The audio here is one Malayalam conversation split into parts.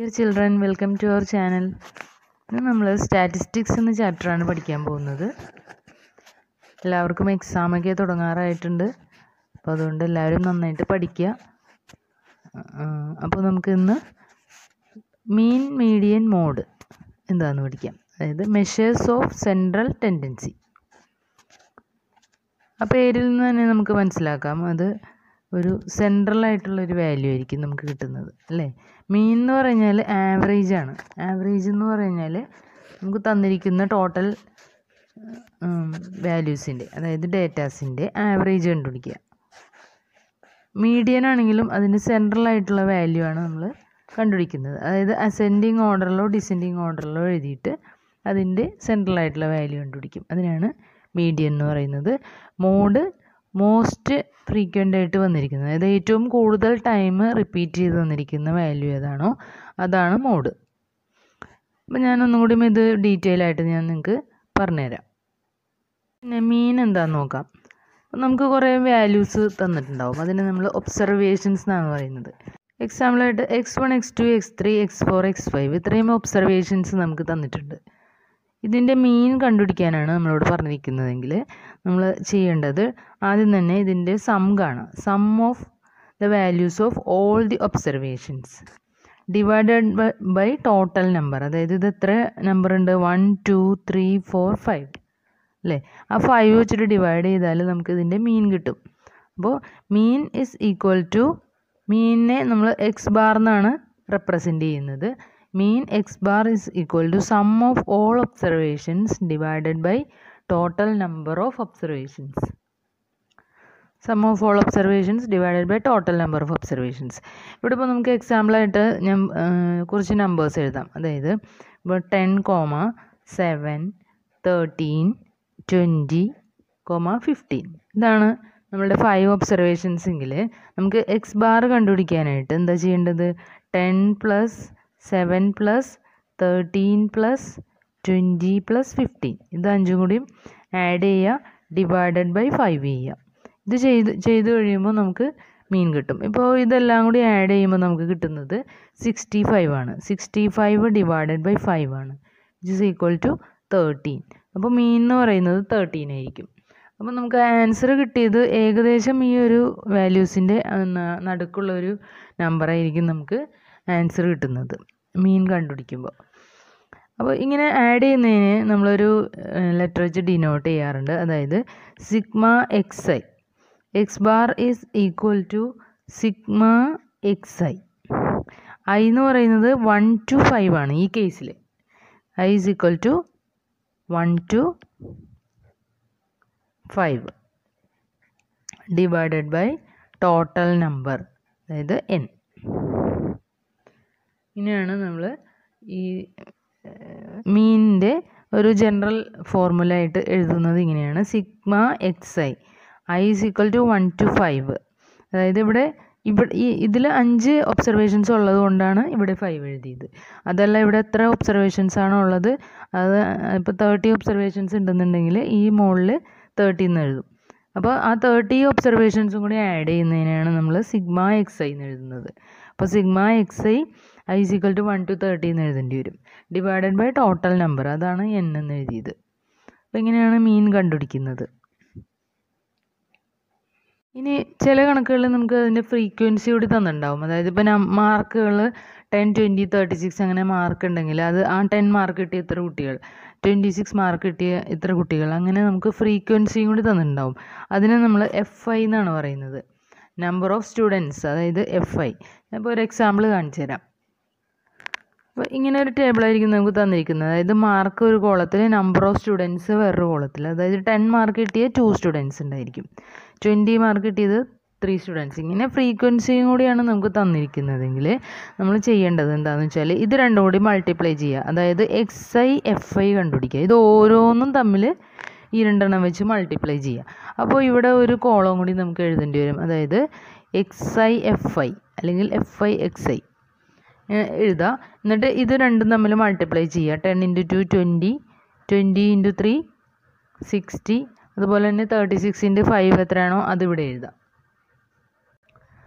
dear children welcome to our channel ഇന്ന് നമ്മൾ സ്റ്റാറ്റിസ്റ്റിക്സ് എന്ന ചാപ്റ്ററാണ് പഠിക്കാൻ പോകുന്നത് എല്ലാവർക്കും എക്സാമൊക്കെ തുടങ്ങാറായിട്ടുണ്ട് അപ്പോൾ അതുകൊണ്ട് എല്ലാവരും നന്നായിട്ട് പഠിക്കുക അപ്പോൾ നമുക്ക് ഇന്ന് മീൻ മീഡിയൻ മോഡ് എന്താണെന്ന് പഠിക്കാം അതായത് മെഷേഴ്സ് ഓഫ് സെൻട്രൽ ടെൻഡൻസി ആ പേരിൽ നിന്ന് തന്നെ നമുക്ക് മനസ്സിലാക്കാം അത് ഒരു സെൻട്രൽ ആയിട്ടുള്ള ഒരു വാല്യൂ ആയിരിക്കും നമുക്ക് കിട്ടുന്നത് അല്ലേ മീൻ എന്ന് പറഞ്ഞാൽ ആവറേജ് ആണ് ആവറേജ് എന്ന് പറഞ്ഞാൽ നമുക്ക് തന്നിരിക്കുന്ന ടോട്ടൽ വാല്യൂസിൻ്റെ അതായത് ഡേറ്റാസിൻ്റെ ആവറേജ് കണ്ടുപിടിക്കുക മീഡിയൻ ആണെങ്കിലും അതിന് സെൻട്രൽ ആയിട്ടുള്ള വാല്യൂ ആണ് നമ്മൾ കണ്ടുപിടിക്കുന്നത് അതായത് അസെൻഡിങ് ഓർഡറിലോ ഡിസെൻഡിങ് ഓർഡറിലോ എഴുതിയിട്ട് അതിൻ്റെ സെൻട്രൽ ആയിട്ടുള്ള വാല്യൂ കണ്ടുപിടിക്കും അതിനാണ് മീഡിയൻ എന്ന് പറയുന്നത് മോഡ് മോസ്റ്റ് ഫ്രീക്വൻ്റ് ആയിട്ട് വന്നിരിക്കുന്നത് അതായത് ഏറ്റവും കൂടുതൽ ടൈം റിപ്പീറ്റ് ചെയ്ത് വന്നിരിക്കുന്ന വാല്യൂ ഏതാണോ അതാണ് മോഡ് അപ്പം ഞാൻ ഒന്നും കൂടി ഇത് ഡീറ്റെയിൽ ആയിട്ട് ഞാൻ നിങ്ങൾക്ക് പറഞ്ഞുതരാം പിന്നെ മീൻ എന്താണെന്ന് നോക്കാം അപ്പം നമുക്ക് കുറേ വാല്യൂസ് തന്നിട്ടുണ്ടാവും അതിന് നമ്മൾ ഒബ്സർവേഷൻസ് എന്നാണ് പറയുന്നത് എക്സാമ്പിളായിട്ട് x one x two x three x four x five ഇത്രയും ഒബ്സർവേഷൻസ് നമുക്ക് തന്നിട്ടുണ്ട് ഇതിൻ്റെ മീൻ കണ്ടുപിടിക്കാനാണ് നമ്മളോട് പറഞ്ഞിരിക്കുന്നതെങ്കിൽ നമ്മൾ ചെയ്യേണ്ടത് ആദ്യം തന്നെ ഇതിൻ്റെ സം കാണാം sum of the values of all the observations divided by total number അതായത് ഇത് എത്ര നമ്പർ ഉണ്ട് one two three four five അല്ലേ ആ ഫൈവ് വെച്ചിട്ട് ഡിവൈഡ് ചെയ്താൽ നമുക്ക് ഇതിൻ്റെ മീൻ കിട്ടും അപ്പോൾ മീൻ ഇസ് ഈക്വൽ ടു മീനിനെ നമ്മൾ എക്സ് ബാർ എന്നാണ് റെപ്രസെൻ്റ് ചെയ്യുന്നത് mean x bar is equal to sum of all observations divided by total number of observations sum of all observations divided by total number of observations ഇവിടെ ഇപ്പോൾ നമുക്ക് എക്സാമ്പിളായിട്ട് ഞാൻ കുറച്ച് നമ്പേഴ്സ് എഴുതാം അതായത് ഇപ്പോൾ ten comma seven thirteen twenty comma fifteen ഇതാണ് നമ്മളുടെ ഫൈവ് ഒബ്സർവേഷൻസ് എങ്കിൽ നമുക്ക് എക്സ് ബാർ കണ്ടുപിടിക്കാനായിട്ട് എന്താ ചെയ്യേണ്ടത് ten plus seven plus thirteen plus twenty plus fifteen ഇത് അഞ്ചും കൂടിയും ആഡ് ചെയ്യുക ഡിവൈഡഡ് ബൈ ഫൈവ് ചെയ്യുക ഇത് ചെയ്ത് ചെയ്ത് കഴിയുമ്പോൾ നമുക്ക് മീൻ കിട്ടും ഇപ്പോൾ ഇതെല്ലാം കൂടി ആഡ് ചെയ്യുമ്പോൾ നമുക്ക് കിട്ടുന്നത് സിക്സ്റ്റി ഫൈവ് ആണ് sixty five divided by five ആണ് which is equal to thirteen അപ്പോൾ മീൻ എന്ന് പറയുന്നത് തേർട്ടീൻ ആയിരിക്കും അപ്പോൾ നമുക്ക് ആൻസർ കിട്ടിയത് ഏകദേശം ഈ ഒരു വാല്യൂസിൻ്റെ നടുക്കുള്ള ഒരു നമ്പറായിരിക്കും നമുക്ക് ആൻസർ കിട്ടുന്നത് മീൻ കണ്ടുപിടിക്കുമ്പോൾ അപ്പോൾ ഇങ്ങനെ ആഡ് ചെയ്യുന്നതിന് നമ്മളൊരു ലെറ്റർ വെച്ച് ഡിനോട്ട് ചെയ്യാറുണ്ട് അതായത് sigma x i x bar is equal to sigma x i i എന്ന് പറയുന്നത് വൺ ടു ഫൈവ് ആണ് ഈ കേസിൽ i is equal to one two five divided by total number അതായത് എൻ ഇങ്ങനെയാണ് നമ്മൾ ഈ മീനിൻ്റെ ഒരു ജനറൽ ഫോർമുല ആയിട്ട് എഴുതുന്നത് ഇങ്ങനെയാണ് sigma x i i is equal to one two five അതായത് ഇവിടെ ഇവിടെ ഈ ഇതിൽ അഞ്ച് ഒബ്സർവേഷൻസ് ഉള്ളത് കൊണ്ടാണ് ഇവിടെ ഫൈവ് എഴുതിയത് അതല്ല ഇവിടെ എത്ര ഒബ്സർവേഷൻസ് ആണോ ഉള്ളത് അത് ഇപ്പോൾ തേർട്ടി ഒബ്സർവേഷൻസ് ഉണ്ടെന്നുണ്ടെങ്കിൽ ഈ മുകളിൽ തേർട്ടി എന്ന് എഴുതും അപ്പോൾ ആ തേർട്ടി ഒബ്സർവേഷൻസും കൂടി ആഡ് ചെയ്യുന്നതിനാണ് നമ്മൾ സിഗ്മ എക്സ് ഐ എന്ന് എഴുതുന്നത് അപ്പോൾ sigma x i i is equal to one two thirty എന്ന് എഴുതേണ്ടി വരും ഡിവൈഡഡ് ബൈ ടോട്ടൽ നമ്പർ അതാണ് എൻ എന്ന് എഴുതിയത് അപ്പോൾ ഇങ്ങനെയാണ് മീൻ കണ്ടുപിടിക്കുന്നത് ഇനി ചില കണക്കുകളിൽ നമുക്ക് അതിൻ്റെ ഫ്രീക്വൻസി കൂടി തന്നിട്ടുണ്ടാവും അതായത് ഇപ്പോൾ മാർക്കുകൾ ടെൻ ട്വൻറ്റി തേർട്ടി സിക്സ് അങ്ങനെ മാർക്ക് ഉണ്ടെങ്കിൽ അത് ആ ടെൻ മാർക്ക് കിട്ടിയ ഇത്ര കുട്ടികൾ ട്വൻറ്റി സിക്സ് മാർക്ക് കിട്ടിയ ഇത്ര കുട്ടികൾ അങ്ങനെ നമുക്ക് ഫ്രീക്വൻസിയും കൂടി തന്നിട്ടുണ്ടാവും അതിനെ നമ്മൾ എഫ് ഐ എന്നാണ് പറയുന്നത് നമ്പർ ഓഫ് സ്റ്റുഡൻസ് അതായത് എഫ് ഐ ഇപ്പോൾ ഒരു എക്സാമ്പിൾ കാണിച്ചു തരാം അപ്പോൾ ഇങ്ങനെ ഒരു ടേബിളായിരിക്കും നമുക്ക് തന്നിരിക്കുന്നത് അതായത് മാർക്ക് ഒരു കോളത്തിൽ നമ്പർ ഓഫ് സ്റ്റുഡൻസ് വേറൊരു കോളത്തിൽ അതായത് ടെൻ മാർക്ക് കിട്ടിയ ടു സ്റ്റുഡൻസ് ഉണ്ടായിരിക്കും ട്വൻറ്റി മാർക്ക് കിട്ടിയത് ത്രീ സ്റ്റുഡൻസ് ഇങ്ങനെ ഫ്രീക്വൻസിയും കൂടിയാണ് നമുക്ക് തന്നിരിക്കുന്നതെങ്കിൽ നമ്മൾ ചെയ്യേണ്ടത് എന്താണെന്ന് വെച്ചാൽ ഇത് രണ്ടും കൂടി മൾട്ടിപ്ലൈ ചെയ്യുക അതായത് എക്സ് ഐ എഫ് ഐ കണ്ടുപിടിക്കുക ഇത് ഓരോന്നും തമ്മിൽ ഈ രണ്ടെണ്ണം വെച്ച് മൾട്ടിപ്ലൈ ചെയ്യുക അപ്പോൾ ഇവിടെ ഒരു കോളം കൂടി നമുക്ക് എഴുതേണ്ടി വരും അതായത് എക്സ് ഐ എഫ് ഐ അല്ലെങ്കിൽ എഫ് ഐ എക്സ് ഐ എഴുതുക എന്നിട്ട് ഇത് രണ്ടും തമ്മിൽ മൾട്ടിപ്ലൈ ചെയ്യുക ten into two twenty twenty into three sixty അതുപോലെ തന്നെ തേർട്ടി സിക്സ് ഇൻറ്റു ഫൈവ് എത്രയാണോ അതിവിടെ എഴുതാം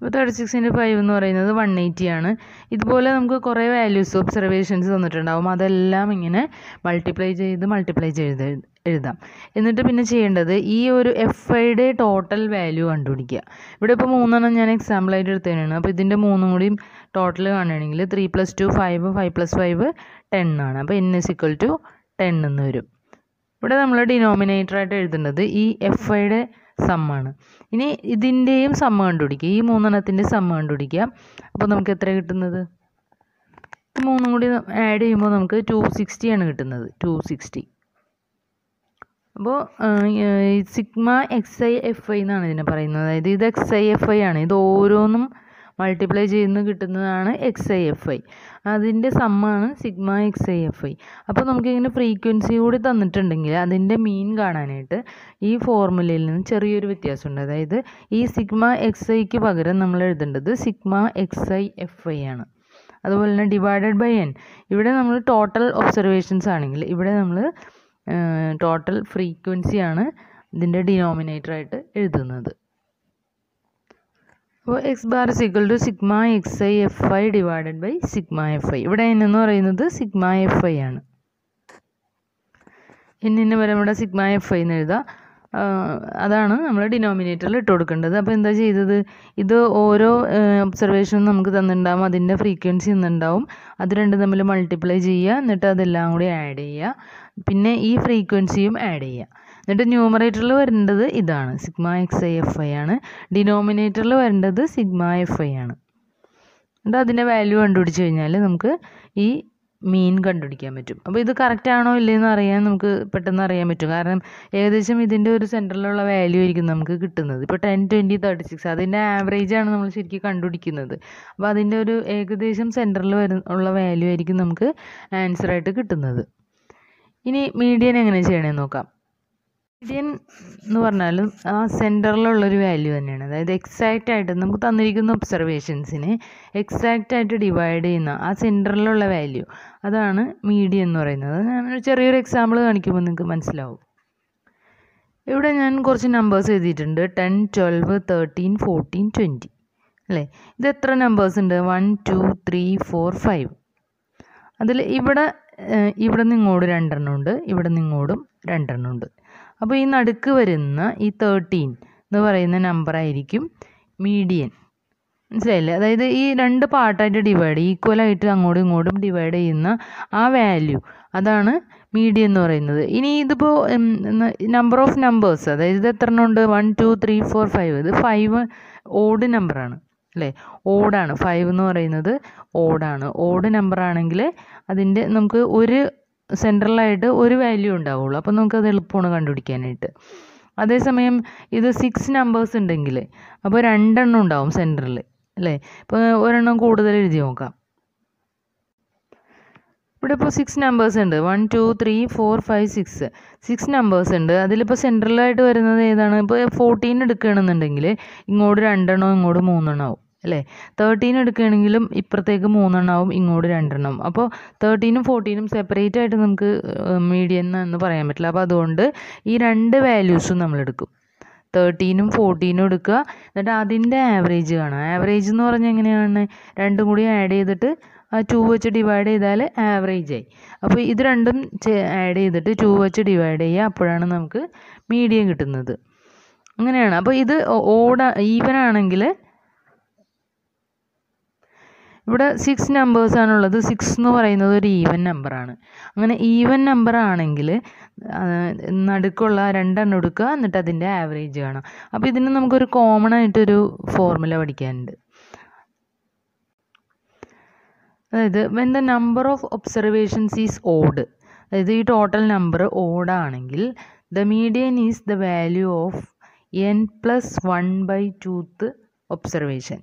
അപ്പോൾ തേർട്ടി സിക്സിൻ്റെ ഫൈവ് എന്ന് പറയുന്നത് വൺ എയ്റ്റി ആണ് ഇതുപോലെ നമുക്ക് കുറേ വാല്യൂസ് ഒബ്സർവേഷൻസ് തന്നിട്ടുണ്ടാവും അതെല്ലാം ഇങ്ങനെ മൾട്ടിപ്ലൈ ചെയ്ത് മൾട്ടിപ്ലൈ ചെയ്ത് എഴുതാം എന്നിട്ട് പിന്നെ ചെയ്യേണ്ടത് ഈ ഒരു എഫ് ഐയുടെ ടോട്ടൽ വാല്യൂ കണ്ടുപിടിക്കുക ഇവിടെ ഇപ്പോൾ മൂന്നെണ്ണം ഞാൻ എക്സാമ്പിളായിട്ട് എടുത്തതാണ് അപ്പോൾ ഇതിൻ്റെ മൂന്നും കൂടിയും ടോട്ടൽ കാണുകയാണെങ്കിൽ three plus two five five plus five ten ആണ് അപ്പോൾ n is equal to ten എന്ന് വരും ഇവിടെ നമ്മൾ ഡിനോമിനേറ്ററായിട്ട് എഴുതുന്നത് ഈ എഫ് ഐയുടെ സമ്മാണ് ഇനി ഇതിൻ്റെയും സമ്മ കണ്ടുപിടിക്കുക ഈ മൂന്നെണ്ണത്തിൻ്റെ സമ്മ കണ്ടുപിടിക്കുക അപ്പോൾ നമുക്ക് എത്ര കിട്ടുന്നത് ഇത് മൂന്നും കൂടി ആഡ് ചെയ്യുമ്പോൾ നമുക്ക് ടു സിക്സ്റ്റി ആണ് കിട്ടുന്നത് ടു സിക്സ്റ്റി അപ്പോൾ sigma x i f i എന്നാണ് ഇതിനെ പറയുന്നത് അതായത് ഇത് എക്സ് ഐ എഫ് ഐ ആണ് ഇത് ഓരോന്നും മൾട്ടിപ്ലൈ ചെയ്യുന്ന കിട്ടുന്നതാണ് എക്സ് ഐ എഫ് ഐ അതിൻ്റെ സമ്മാണ് sigma x i f i അപ്പോൾ നമുക്കിങ്ങനെ ഫ്രീക്വൻസി കൂടി തന്നിട്ടുണ്ടെങ്കിൽ അതിൻ്റെ മീൻ കാണാനായിട്ട് ഈ ഫോർമുലയിൽ നിന്ന് ചെറിയൊരു വ്യത്യാസമുണ്ട് അതായത് ഈ സിഗ്മ എക്സ് ഐക്ക് പകരം നമ്മൾ എഴുതേണ്ടത് sigma x i f i ആണ് അതുപോലെ തന്നെ ഡിവൈഡഡ് ബൈ എൻ ഇവിടെ നമ്മൾ ടോട്ടൽ ഒബ്സർവേഷൻസ് ആണെങ്കിൽ ഇവിടെ നമ്മൾ ടോട്ടൽ ഫ്രീക്വൻസി ആണ് ഇതിൻ്റെ ഡിനോമിനേറ്ററായിട്ട് എഴുതുന്നത് അപ്പോൾ x bar is equal to sigma x i f i divided by sigma f i ഇവിടെ എൻ എന്ന് പറയുന്നത് സിഗ്മ എഫ് ഐ ആണ് എന്നിന് വരെ ഇവിടെ സിഗ്മ എഫ് ഐ എന്ന് എഴുതാം അതാണ് നമ്മൾ ഡിനോമിനേറ്ററിൽ ഇട്ട് കൊടുക്കേണ്ടത് അപ്പോൾ എന്താ ചെയ്തത് ഇത് ഓരോ ഒബ്സർവേഷനും നമുക്ക് തന്നിട്ടുണ്ടാവും അതിൻ്റെ ഫ്രീക്വൻസി തന്നിട്ടുണ്ടാവും അത് രണ്ടും തമ്മിൽ മൾട്ടിപ്ലൈ ചെയ്യുക എന്നിട്ട് അതെല്ലാം കൂടി ആഡ് ചെയ്യുക പിന്നെ ഈ ഫ്രീക്വൻസിയും ആഡ് ചെയ്യുക എന്നിട്ട് ന്യൂമറേറ്ററിൽ വരേണ്ടത് ഇതാണ് sigma x i f i ആണ് ഡിനോമിനേറ്ററിൽ വരേണ്ടത് സിഗ്മ എഫ് ഐ ആണ് എന്നിട്ട് അതിൻ്റെ വാല്യൂ കണ്ടുപിടിച്ച് കഴിഞ്ഞാൽ നമുക്ക് ഈ മീൻ കണ്ടുപിടിക്കാൻ പറ്റും അപ്പോൾ ഇത് കറക്റ്റ് ആണോ ഇല്ലയെന്ന് അറിയാൻ നമുക്ക് പെട്ടെന്ന് അറിയാൻ പറ്റും കാരണം ഏകദേശം ഇതിൻ്റെ ഒരു സെൻറ്ററിലുള്ള വാല്യൂ ആയിരിക്കും നമുക്ക് കിട്ടുന്നത് ഇപ്പോൾ ടെൻ ട്വൻറ്റി തേർട്ടി സിക്സ് അതിൻ്റെ ആവറേജ് ആണ് നമ്മൾ ശരിക്കും കണ്ടുപിടിക്കുന്നത് അപ്പോൾ അതിൻ്റെ ഒരു ഏകദേശം സെൻറ്ററിൽ വരു ഉള്ള വാല്യൂ ആയിരിക്കും നമുക്ക് ആൻസറായിട്ട് കിട്ടുന്നത് ഇനി മീഡിയൻ എങ്ങനെ ചെയ്യണമെന്ന് നോക്കാം മീഡിയൻ എന്ന് പറഞ്ഞാലും ആ സെൻറ്ററിലുള്ളൊരു വാല്യൂ തന്നെയാണ് അതായത് എക്സാക്റ്റ് ആയിട്ട് നമുക്ക് തന്നിരിക്കുന്ന ഒബ്സർവേഷൻസിനെ എക്സാക്റ്റ് ആയിട്ട് ഡിവൈഡ് ചെയ്യുന്ന ആ സെൻറ്ററിലുള്ള വാല്യൂ അതാണ് മീഡിയൻ എന്ന് പറയുന്നത് ഞാൻ ഒരു ചെറിയൊരു എക്സാമ്പിൾ കാണിക്കുമ്പോൾ നിങ്ങൾക്ക് മനസ്സിലാവും ഇവിടെ ഞാൻ കുറച്ച് നമ്പേഴ്സ് എഴുതിയിട്ടുണ്ട് ten twelve thirteen fourteen twenty അല്ലേ ഇത് എത്ര നമ്പേഴ്സ് ഉണ്ട് one two three four five അതിൽ ഇവിടെ ഇവിടെ നിന്ന് ഇങ്ങോട്ട് രണ്ടെണ്ണം ഉണ്ട് ഇവിടെ നിന്ന് ഇങ്ങോട്ടും രണ്ടെണ്ണം ഉണ്ട് അപ്പോൾ ഈ നടുക്ക് വരുന്ന ഈ തേർട്ടീൻ എന്ന് പറയുന്ന നമ്പർ ആയിരിക്കും മീഡിയൻ മനസ്സിലായില്ലേ അതായത് ഈ രണ്ട് പാർട്ടായിട്ട് ഡിവൈഡ് ഈക്വലായിട്ട് അങ്ങോട്ടും ഇങ്ങോട്ടും ഡിവൈഡ് ചെയ്യുന്ന ആ വാല്യൂ അതാണ് മീഡിയൻ എന്ന് പറയുന്നത് ഇനി ഇതിപ്പോൾ നമ്പർ ഓഫ് നമ്പേഴ്സ് അതായത് ഇത് എത്ര എണ്ണം ഉണ്ട് one two three four five ഇത് ഫൈവ് ഓഡ് നമ്പറാണ് അല്ലേ ഓടാണ് ഫൈവ് എന്ന് പറയുന്നത് ഓടാണ് ഓഡ് നമ്പർ ആണെങ്കിൽ അതിൻ്റെ നമുക്ക് ഒരു സെൻട്രലായിട്ട് ഒരു വാല്യൂ ഉണ്ടാവുള്ളൂ അപ്പോൾ നമുക്കത് എളുപ്പമാണ് കണ്ടുപിടിക്കാനായിട്ട് അതേസമയം ഇത് സിക്സ് നമ്പേഴ്സ് ഉണ്ടെങ്കിൽ അപ്പോൾ രണ്ടെണ്ണം ഉണ്ടാവും സെൻറ്ററിൽ അല്ലേ ഇപ്പോൾ ഒരെണ്ണം കൂടുതൽ എഴുതി നോക്കാം ഇവിടെ ഇപ്പോൾ സിക്സ് നമ്പേഴ്സ് ഉണ്ട് one two three four five six six numbers ഉണ്ട് അതിലിപ്പോൾ സെൻട്രലായിട്ട് വരുന്നത് ഏതാണ് ഇപ്പോൾ ഫോർട്ടീൻ എടുക്കുകയാണെന്നുണ്ടെങ്കിൽ ഇങ്ങോട്ട് രണ്ടെണ്ണം ഇങ്ങോട്ട് മൂന്നെണ്ണം ആവും അല്ലേ തേർട്ടീൻ എടുക്കുകയാണെങ്കിലും ഇപ്പുറത്തേക്ക് മൂന്നെണ്ണമാവും ഇങ്ങോട്ട് രണ്ടെണ്ണം അപ്പോൾ തേർട്ടീനും ഫോർട്ടീനും സെപ്പറേറ്റ് ആയിട്ട് നമുക്ക് മീഡിയൻ എന്ന് പറയാൻ പറ്റില്ല അപ്പോൾ അതുകൊണ്ട് ഈ രണ്ട് വാല്യൂസും നമ്മൾ എടുക്കും തേർട്ടീനും ഫോർട്ടീനും എടുക്കുക എന്നിട്ട് അതിൻ്റെ ആവറേജ് കാണുക ആവറേജ് എന്ന് പറഞ്ഞാൽ എങ്ങനെയാണ് രണ്ടും കൂടി ആഡ് ചെയ്തിട്ട് ആ ടു വെച്ച് ഡിവൈഡ് ചെയ്താൽ ആവറേജ് ആയി അപ്പോൾ ഇത് രണ്ടും ആഡ് ചെയ്തിട്ട് ടു വെച്ച് ഡിവൈഡ് ചെയ്യുക അപ്പോഴാണ് നമുക്ക് മീഡിയം കിട്ടുന്നത് അങ്ങനെയാണ് അപ്പോൾ ഇത് ഓട ഈവൻ ആണെങ്കിൽ ഇവിടെ സിക്സ് നമ്പേഴ്സാണുള്ളത് സിക്സ് എന്ന് പറയുന്നത് ഒരു ഈവൻ നമ്പറാണ് അങ്ങനെ ഈവൻ നമ്പർ ആണെങ്കിൽ നടുക്കുള്ള രണ്ടെണ്ണം എടുക്കുക എന്നിട്ട് അതിൻ്റെ ആവറേജ് കാണാം അപ്പോൾ ഇതിന് നമുക്കൊരു കോമൺ ആയിട്ടൊരു ഫോർമുല പഠിക്കാനുണ്ട് അതായത് when the number of observations is odd അതായത് ഈ ടോട്ടൽ നമ്പർ ഓടാണെങ്കിൽ the median is the value of n plus one by twoth observation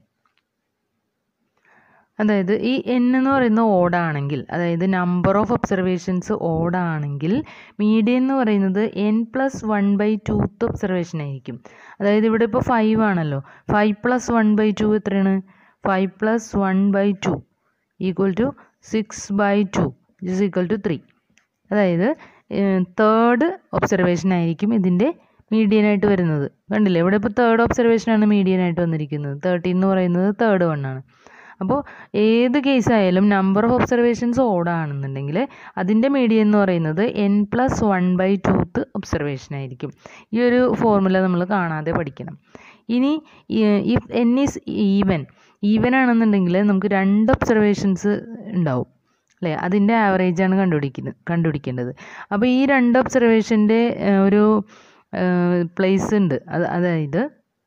അതായത് ഈ എൻ എന്ന് പറയുന്ന ഓടാണെങ്കിൽ അതായത് നമ്പർ ഓഫ് ഒബ്സർവേഷൻസ് ഓടാണെങ്കിൽ മീഡിയൻ എന്ന് പറയുന്നത് n plus one by twoth observation ആയിരിക്കും അതായത് ഇവിടെ ഇപ്പോൾ ഫൈവ് ആണല്ലോ five plus one by two എത്രയാണ് five plus one by two equal to six by two is equal to three അതായത് തേർഡ് ഒബ്സർവേഷൻ ആയിരിക്കും ഇതിൻ്റെ മീഡിയൻ ആയിട്ട് വരുന്നത് കണ്ടില്ലേ ഇവിടെ ഇപ്പോൾ തേർഡ് ഒബ്സർവേഷനാണ് മീഡിയൻ ആയിട്ട് വന്നിരിക്കുന്നത് തേർട്ടീൻ എന്ന് പറയുന്നത് തേർഡ് വൺ ആണ് അപ്പോൾ ഏത് കേസ് ആയാലും നമ്പർ ഓഫ് ഒബ്സർവേഷൻസ് ഓടാണെന്നുണ്ടെങ്കിൽ അതിൻ്റെ മീഡിയൻ എന്ന് പറയുന്നത് n plus one by twoth observation ആയിരിക്കും ഈ ഒരു ഫോർമുല നമ്മൾ കാണാതെ പഠിക്കണം ഇനി if n is even even ആണെന്നുണ്ടെങ്കിൽ നമുക്ക് രണ്ട് ഒബ്സർവേഷൻസ് ഉണ്ടാവും അല്ലേ അതിൻ്റെ ആവറേജാണ് കണ്ടുപിടിക്കുന്നത് കണ്ടുപിടിക്കേണ്ടത് അപ്പോൾ ഈ രണ്ട് ഒബ്സർവേഷൻ്റെ ഒരു പ്ലേസ് ഉണ്ട് അത് അതായത്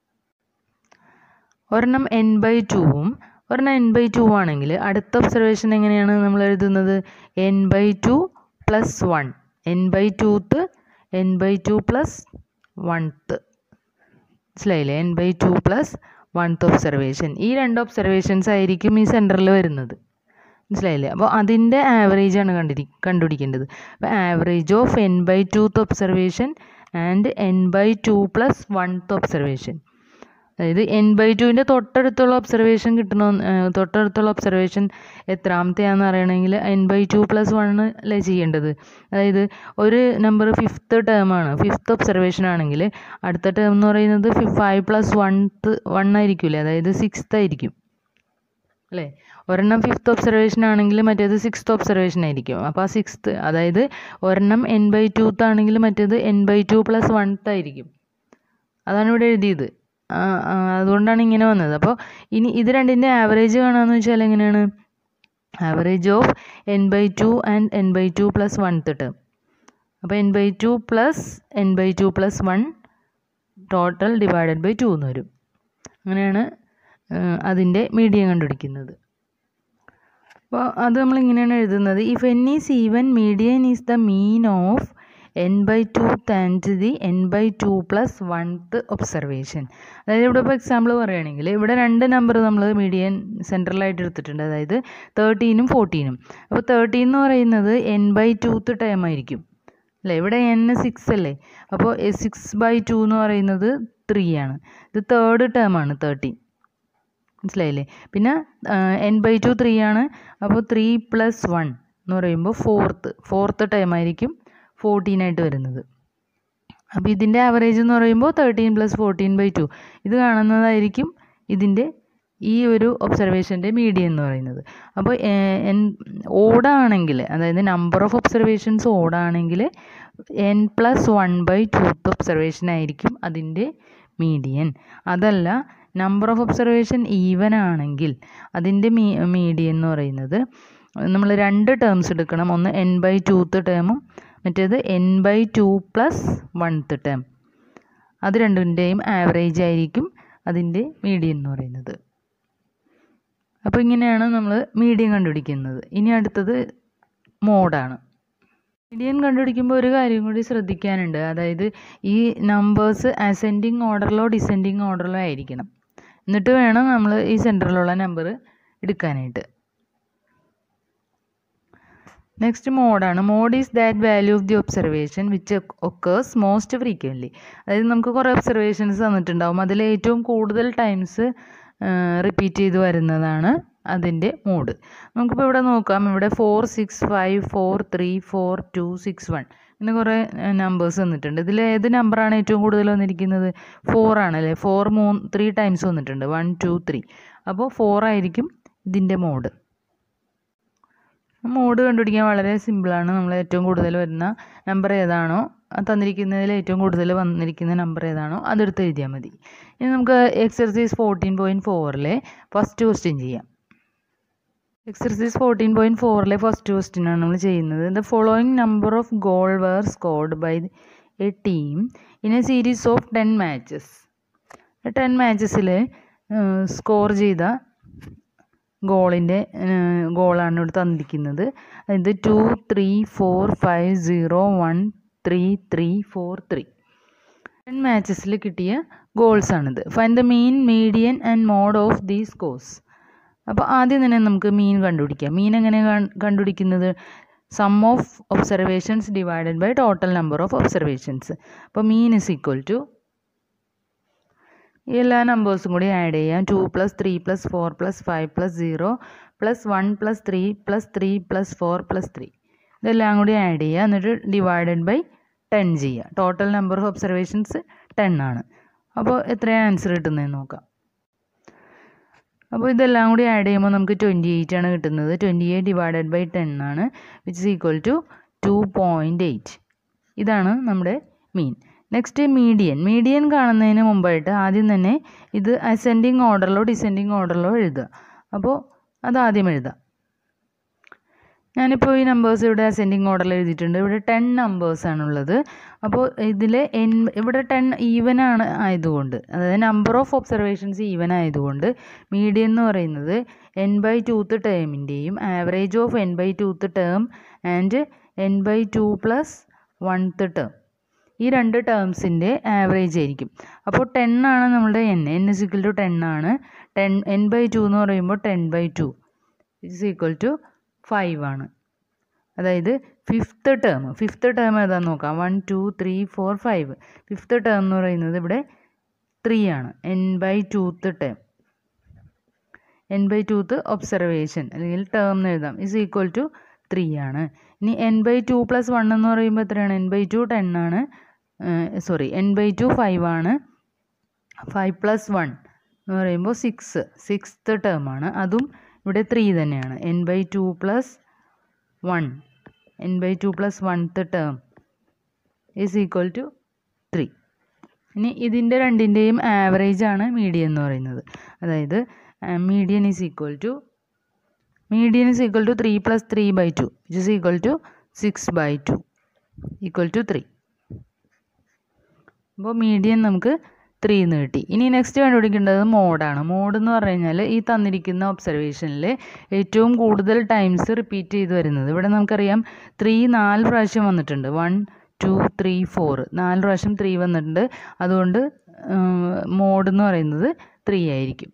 ഒരെണ്ണം എൻ ബൈ ടുവും ഒരെണ്ണം എൻ ബൈ ടു ആണെങ്കിൽ അടുത്ത ഒബ്സർവേഷൻ എങ്ങനെയാണ് നമ്മൾ എഴുതുന്നത് n by two plus one n by twoth n by two plus oneth മനസ്സിലായില്ലേ n by two plus oneth observation ഈ രണ്ട് ഒബ്സർവേഷൻസ് ആയിരിക്കും ഈ സെൻറ്ററിൽ വരുന്നത് മനസ്സിലായില്ലേ അപ്പോൾ അതിൻ്റെ ആവറേജ് ആണ് കണ്ടിരി കണ്ടുപിടിക്കേണ്ടത് അപ്പോൾ average of n by twoth observation and n by two plus oneth observation അതായത് എൻ ബൈ ടുവിൻ്റെ തൊട്ടടുത്തുള്ള ഒബ്സർവേഷൻ കിട്ടണ തൊട്ടടുത്തുള്ള ഒബ്സർവേഷൻ എത്രാമത്തെയാണെന്ന് അറിയണമെങ്കിൽ n by two plus one അല്ലേ ചെയ്യേണ്ടത് അതായത് ഒരു നമ്പർ ഫിഫ്ത്ത് ടേം ആണ് ഫിഫ്ത്ത് ഒബ്സർവേഷൻ ആണെങ്കിൽ അടുത്ത ടേം എന്ന് പറയുന്നത് ഫൈവ് പ്ലസ് വൺത്ത് വൺ ആയിരിക്കില്ലേ അതായത് സിക്സ്ത്ത് ആയിരിക്കും അല്ലേ ഒരെണ്ണം ഫിഫ്ത്ത് ഒബ്സർവേഷൻ ആണെങ്കിൽ മറ്റേത് സിക്സ്ത് ഒബ്സർവേഷൻ ആയിരിക്കും അപ്പോൾ ആ സിക്സ്ത്ത് അതായത് ഒരെണ്ണം എൻ ബൈ ടൂത്ത് ആണെങ്കിൽ മറ്റേത് n by two plus oneth ആയിരിക്കും അതാണ് ഇവിടെ എഴുതിയത് അതുകൊണ്ടാണ് ഇങ്ങനെ വന്നത് അപ്പോൾ ഇനി ഇത് രണ്ടിൻ്റെ ആവറേജ് കാണാമെന്ന് വെച്ചാൽ എങ്ങനെയാണ് average of n by two and n by two plus oneth term അപ്പോൾ n by two plus n by two plus one total divided by two എന്ന് വരും അങ്ങനെയാണ് അതിൻ്റെ മീഡിയം കണ്ടുപിടിക്കുന്നത് അപ്പോൾ അത് നമ്മൾ ഇങ്ങനെയാണ് എഴുതുന്നത് if n is even median is the mean of n by two and the n by two plus oneth observation അതായത് ഇവിടെ ഇപ്പോൾ എക്സാമ്പിൾ പറയുകയാണെങ്കിൽ ഇവിടെ രണ്ട് നമ്പർ നമ്മൾ മീഡിയൻ സെൻട്രലായിട്ട് എടുത്തിട്ടുണ്ട് അതായത് തേർട്ടീനും ഫോർട്ടീനും അപ്പോൾ തേർട്ടീൻ എന്ന് പറയുന്നത് എൻ ബൈ ടൂത്ത് ടൈം ആയിരിക്കും അല്ലേ ഇവിടെ എൻ സിക്സ് അല്ലേ അപ്പോൾ സിക്സ് ബൈ ടു എന്ന് പറയുന്നത് ത്രീ ആണ് ഇത് തേർഡ് ടേം ആണ് തേർട്ടീൻ മനസ്സിലായില്ലേ പിന്നെ എൻ ബൈ ടു ത്രീ ആണ് അപ്പോൾ ത്രീ പ്ലസ് വൺ എന്ന് പറയുമ്പോൾ ഫോർത്ത് ഫോർത്ത് ടൈം ആയിരിക്കും ഫോർട്ടീൻ ആയിട്ട് വരുന്നത് അപ്പോൾ ഇതിൻ്റെ ആവറേജ് എന്ന് പറയുമ്പോൾ thirteen plus fourteen by two ഇത് കാണുന്നതായിരിക്കും ഇതിൻ്റെ ഈ ഒരു ഒബ്സർവേഷൻ്റെ മീഡിയം എന്ന് പറയുന്നത് അപ്പോൾ ഓടാണെങ്കിൽ അതായത് നമ്പർ ഓഫ് ഒബ്സർവേഷൻസ് ഓടാണെങ്കിൽ n plus one by twoth observation ആയിരിക്കും അതിൻ്റെ മീഡിയൻ അതല്ല നമ്പർ ഓഫ് ഒബ്സർവേഷൻ ഈവൻ ആണെങ്കിൽ അതിൻ്റെ മീ മീഡിയൻ എന്ന് പറയുന്നത് നമ്മൾ രണ്ട് ടേംസ് എടുക്കണം ഒന്ന് എൻ ബൈ ടൂത്ത് ടേമും മറ്റേത് n by two plus oneth term അത് രണ്ടിൻ്റെയും ആവറേജ് ആയിരിക്കും അതിൻ്റെ മീഡിയൻ എന്ന് പറയുന്നത് അപ്പോൾ ഇങ്ങനെയാണ് നമ്മൾ മീഡിയൻ കണ്ടുപിടിക്കുന്നത് ഇനി അടുത്തത് മോഡാണ് മീഡിയൻ കണ്ടുപിടിക്കുമ്പോൾ ഒരു കാര്യം കൂടി ശ്രദ്ധിക്കാനുണ്ട് അതായത് ഈ നമ്പേഴ്സ് അസെൻഡിങ് ഓർഡറിലോ ഡിസെൻഡിങ് ഓർഡറിലോ ആയിരിക്കണം എന്നിട്ട് വേണം നമ്മൾ ഈ സെൻറ്ററിലുള്ള നമ്പർ എടുക്കാനായിട്ട് നെക്സ്റ്റ് മോഡാണ് mode is that value of the observation which occurs most frequently അതായത് നമുക്ക് കുറേ ഒബ്സർവേഷൻസ് തന്നിട്ടുണ്ടാവും അതിൽ ഏറ്റവും കൂടുതൽ ടൈംസ് റിപ്പീറ്റ് ചെയ്ത് വരുന്നതാണ് അതിൻ്റെ മോഡ് നമുക്കിപ്പോൾ ഇവിടെ നോക്കാം ഇവിടെ four six five four three four two six one ഇങ്ങനെ കുറേ നമ്പേഴ്സ് വന്നിട്ടുണ്ട് ഇതിൽ ഏത് നമ്പറാണ് ഏറ്റവും കൂടുതൽ വന്നിരിക്കുന്നത് ഫോർ ആണല്ലേ ഫോർ മൂന്ന് ത്രീ ടൈംസ് വന്നിട്ടുണ്ട് വൺ ടു ത്രീ അപ്പോൾ ഫോർ ആയിരിക്കും ഇതിൻ്റെ മോഡ് മോഡ് കണ്ടുപിടിക്കാൻ വളരെ സിമ്പിളാണ് നമ്മൾ ഏറ്റവും കൂടുതൽ വരുന്ന നമ്പർ ഏതാണോ തന്നിരിക്കുന്നതിൽ ഏറ്റവും കൂടുതൽ വന്നിരിക്കുന്ന നമ്പർ ഏതാണോ അതെടുത്ത് എഴുതിയാൽ മതി ഇനി നമുക്ക് എക്സർസൈസ് ഫോർട്ടീൻ പോയിൻറ്റ് ഫോറിലെ ഫസ്റ്റ് ക്വസ്റ്റ്യൻ ചെയ്യാം എക്സർസൈസ് ഫോർട്ടീൻ പോയിൻറ്റ് ഫോറിലെ ഫസ്റ്റ് ക്വസ്റ്റ്യൻ ആണ് നമ്മൾ ചെയ്യുന്നത് the following number of goal were scored by a team in a series of ten matches ten മാച്ചസിൽ സ്കോർ ചെയ്ത ഗോളിൻ്റെ ഗോളാണ് ഇവിടെ തന്നിരിക്കുന്നത് അതായത് two three four five zero one three three four three ten മാച്ചസിൽ കിട്ടിയ ഗോൾസാണിത് find the mean median and mode of these scores അപ്പോൾ ആദ്യം തന്നെ നമുക്ക് മീൻ കണ്ടുപിടിക്കാം മീൻ എങ്ങനെ കണ്ടുപിടിക്കുന്നത് sum of observations divided by total number of observations അപ്പോൾ മീൻ ഇസ് ഈക്വൽ ടു ഈ എല്ലാ നമ്പേഴ്സും കൂടി ആഡ് ചെയ്യാം two plus three plus four plus five plus zero plus one plus three plus three plus four plus three ഇതെല്ലാം കൂടി ആഡ് ചെയ്യുക എന്നിട്ട് ഡിവൈഡഡ് ബൈ ടെൻ ചെയ്യുക total number of observations ten ആണ് അപ്പോൾ എത്രയാണ് ആൻസർ കിട്ടുന്നതെന്ന് നോക്കാം അപ്പോൾ ഇതെല്ലാം കൂടി ആഡ് ചെയ്യുമ്പോൾ നമുക്ക് ട്വൻറ്റി എയ്റ്റ് ആണ് കിട്ടുന്നത് twenty eight divided by ten ആണ് which is equal to two point eight ഇതാണ് നമ്മുടെ മീൻ നെക്സ്റ്റ് മീഡിയൻ മീഡിയൻ കാണുന്നതിന് മുമ്പായിട്ട് ആദ്യം തന്നെ ഇത് അസെൻഡിങ് ഓർഡറിലോ ഡിസെൻഡിങ് ഓർഡറിലോ എഴുതുക അപ്പോൾ അത് ആദ്യം എഴുതാം ഞാനിപ്പോൾ ഈ നമ്പേഴ്സ് ഇവിടെ അസെൻഡിങ് ഓർഡറിൽ എഴുതിയിട്ടുണ്ട് ഇവിടെ ടെൻ നമ്പേഴ്സാണുള്ളത് അപ്പോൾ ഇതിൽ എൻ ഇവിടെ ടെൻ ഈവൻ ആണ് ആയതുകൊണ്ട് അതായത് നമ്പർ ഓഫ് ഒബ്സർവേഷൻസ് ഈവൻ ആയതുകൊണ്ട് മീഡിയൻ എന്ന് പറയുന്നത് എൻ ബൈ ടൂത്ത് ടേമിൻ്റെയും average of n by twoth term and n by two plus oneth term ഈ രണ്ട് ടേംസിൻ്റെ ആവറേജ് ആയിരിക്കും അപ്പോൾ ടെൻ ആണ് നമ്മുടെ n n is equal to ten ആണ് ടെൻ എൻ ബൈ ടു എന്ന് പറയുമ്പോൾ ten by two it's equal to five ആണ് അതായത് ഫിഫ്ത്ത് ടേം ഫിഫ്ത്ത് ടേം ഏതാണെന്ന് നോക്കാം one two three four five fifth term എന്ന് പറയുന്നത് ഇവിടെ ത്രീ ആണ് n by twoth term n by twoth observation അല്ലെങ്കിൽ ടേം എന്ന് എഴുതാം ഇസ് ഈക്വൽ ടു ത്രീ ആണ് ഇനി n by two plus one എന്ന് പറയുമ്പോൾ എത്രയാണ് എൻ ബൈ ടു ടെൻ ആണ് sorry n by two five ആണ് ഫൈവ് പ്ലസ് വൺ എന്ന് പറയുമ്പോൾ സിക്സ് സിക്സ്ത്ത് ടേം ആണ് അതും ഇവിടെ ത്രീ തന്നെയാണ് n by two plus one n by two plus oneth term is equal to three ഇനി ഇതിൻ്റെ രണ്ടിൻ്റെയും ആവറേജ് ആണ് മീഡിയൻ എന്ന് പറയുന്നത് അതായത് median is equal to median is equal to three plus three by two which is equal to six by two equal to three അപ്പോൾ മീഡിയൻ നമുക്ക് ത്രീ എന്ന് കിട്ടി ഇനി നെക്സ്റ്റ് കണ്ടുപിടിക്കേണ്ടത് മോഡാണ് മോഡ് എന്ന് പറഞ്ഞു കഴിഞ്ഞാൽ ഈ തന്നിരിക്കുന്ന ഒബ്സർവേഷനിൽ ഏറ്റവും കൂടുതൽ ടൈംസ് റിപ്പീറ്റ് ചെയ്ത് വരുന്നത് ഇവിടെ നമുക്കറിയാം ത്രീ നാല് പ്രാവശ്യം വന്നിട്ടുണ്ട് വൺ ടു ത്രീ ഫോർ നാല് പ്രാവശ്യം ത്രീ വന്നിട്ടുണ്ട് അതുകൊണ്ട് മോഡ് എന്ന് പറയുന്നത് ത്രീ ആയിരിക്കും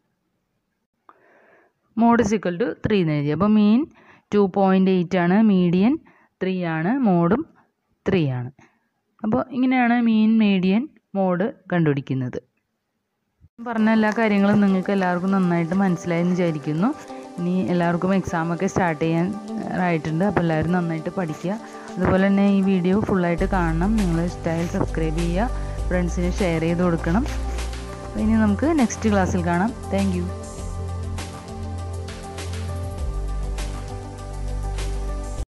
mode is equal to three എന്ന് എഴുതി അപ്പോൾ മീൻ ടു പോയിൻറ്റ് എയ്റ്റ് ആണ് മീഡിയൻ ത്രീ ആണ് മോഡും ത്രീ ആണ് അപ്പോൾ ഇങ്ങനെയാണ് മീൻ മീഡിയൻ മോഡ് കണ്ടുപിടിക്കുന്നത് പറഞ്ഞ എല്ലാ കാര്യങ്ങളും നിങ്ങൾക്ക് എല്ലാവർക്കും നന്നായിട്ട് മനസ്സിലായെന്ന് വിചാരിക്കുന്നു ഇനി എല്ലാവർക്കും എക്സാമൊക്കെ സ്റ്റാർട്ട് ചെയ്യാൻ ആയിട്ടുണ്ട് അപ്പോൾ എല്ലാവരും നന്നായിട്ട് പഠിക്കുക അതുപോലെ തന്നെ ഈ വീഡിയോ ഫുള്ളായിട്ട് കാണണം നിങ്ങൾ ഇഷ്ടമായാൽ സബ്സ്ക്രൈബ് ചെയ്യുക ഫ്രണ്ട്സിന് ഷെയർ ചെയ്ത് കൊടുക്കണം അപ്പോൾ ഇനി നമുക്ക് നെക്സ്റ്റ് ക്ലാസ്സിൽ കാണാം താങ്ക്